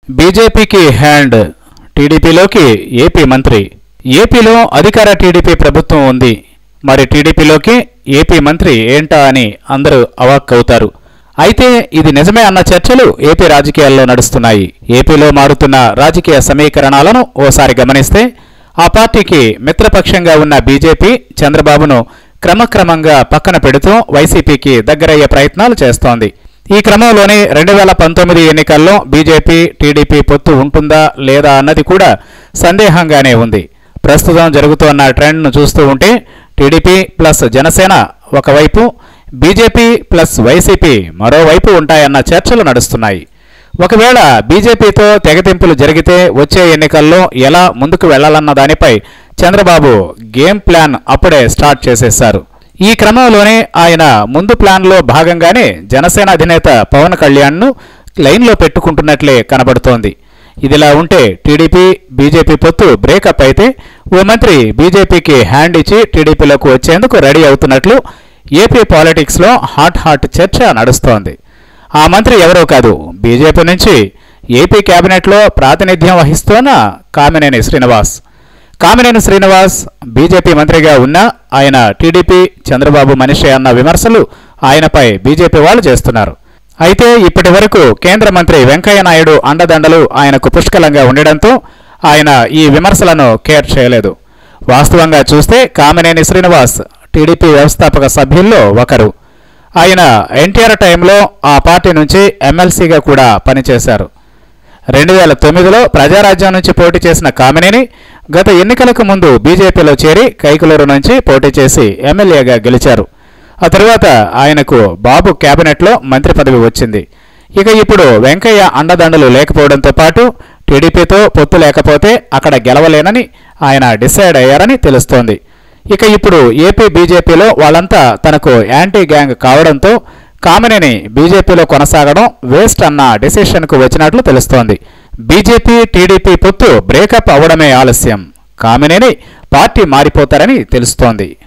బీజేపీకి హ్యాండ్ టీడీపీలోకి ఏపీ మంత్రి ఏపీలో అధికార టీడీపీ ప్రభుత్వం ఉంది మరి టీడీపీలోకి ఏపీ మంత్రి ఏంటా అని అందరూ అవాక్కవుతారు అయితే ఇది నిజమే అన్న చర్చలు ఏపీ రాజకీయాల్లో నడుస్తున్నాయి ఏపీలో మారుతున్న రాజకీయ సమీకరణాలను ఓసారి గమనిస్తే ఆ పార్టీకి మిత్రపక్షంగా ఉన్న బీజేపీ చంద్రబాబును క్రమక్రమంగా పక్కన పెడుతూ వైసీపీకి దగ్గరయ్యే ప్రయత్నాలు చేస్తోంది ఈ క్రమంలోనే రెండు వేల పంతొమ్మిది ఎన్నికల్లో బీజేపీ టీడీపీ పొత్తు ఉంటుందా లేదా అన్నది కూడా సందేహంగానే ఉంది ప్రస్తుతం జరుగుతున్న ట్రెండ్ను చూస్తూ ఉంటే టీడీపీ ప్లస్ జనసేన ఒకవైపు బీజేపీ ప్లస్ వైసీపీ మరోవైపు ఉంటాయన్న చర్చలు నడుస్తున్నాయి ఒకవేళ బీజేపీతో తెగతింపులు జరిగితే వచ్చే ఎన్నికల్లో ఎలా ముందుకు వెళ్లాలన్న దానిపై చంద్రబాబు గేమ్ ప్లాన్ అప్పుడే స్టార్ట్ చేసేశారు ఈ క్రమంలోనే ఆయన ముందు ప్లాన్లో భాగంగానే జనసేన అధినేత పవన్ కళ్యాణ్ను లైన్లో పెట్టుకుంటున్నట్లే కనబడుతోంది ఇదిలా ఉంటే టీడీపీ బీజేపీ పొత్తు బ్రేకప్ అయితే ఓ మంత్రి బీజేపీకి హ్యాండ్ ఇచ్చి టీడీపీలోకి వచ్చేందుకు రెడీ అవుతున్నట్లు ఏపీ పాలిటిక్స్లో హాట్ హాట్ చర్చ నడుస్తోంది ఆ మంత్రి ఎవరో కాదు బీజేపీ నుంచి ఏపీ కేబినెట్లో ప్రాతినిధ్యం వహిస్తోన్న కామినేని శ్రీనివాస్ కామినేని శ్రీనివాస్ బీజేపీ మంత్రిగా ఉన్నా ఆయన టీడీపీ చంద్రబాబు మనిషి అన్న విమర్శలు ఆయనపై బీజేపీ వాళ్ళు చేస్తున్నారు అయితే ఇప్పటి వరకు కేంద్ర మంత్రి వెంకయ్య నాయుడు అండదండలు ఆయనకు పుష్కలంగా ఉండడంతో ఆయన ఈ విమర్శలను కేర్ చేయలేదు వాస్తవంగా చూస్తే కామినేని శ్రీనివాస్ టీడీపీ వ్యవస్థాపక సభ్యుల్లో ఒకరు ఆయన ఎన్టీఆర్ టైంలో ఆ పార్టీ నుంచి ఎమ్మెల్సీగా కూడా పనిచేశారు రెండు వేల తొమ్మిదిలో ప్రజారాజ్యం నుంచి పోటీ చేసిన కామినేని గత ఎన్నికలకు ముందు బీజేపీలో చేరి కైకులూరు నుంచి పోటీ చేసి ఎమ్మెల్యేగా గెలిచారు ఆ తరువాత ఆయనకు బాబు కేబినెట్లో మంత్రి పదవి వచ్చింది ఇక ఇప్పుడు వెంకయ్య అండదండలు లేకపోవడంతో పాటు టీడీపీతో పొత్తు లేకపోతే అక్కడ గెలవలేనని ఆయన డిసైడ్ అయ్యారని తెలుస్తోంది ఇక ఇప్పుడు ఏపీ బీజేపీలో వాళ్ళంతా తనకు యాంటీ గ్యాంగ్ కావడంతో కామినేని బీజేపీలో కొనసాగడం వేస్ట్ అన్న డిసిషన్కు వచ్చినట్లు తెలుస్తోంది బీజేపీ టీడీపీ పొత్తు బ్రేకప్ అవడమే ఆలస్యం కామినేని పార్టీ మారిపోతారని తెలుస్తోంది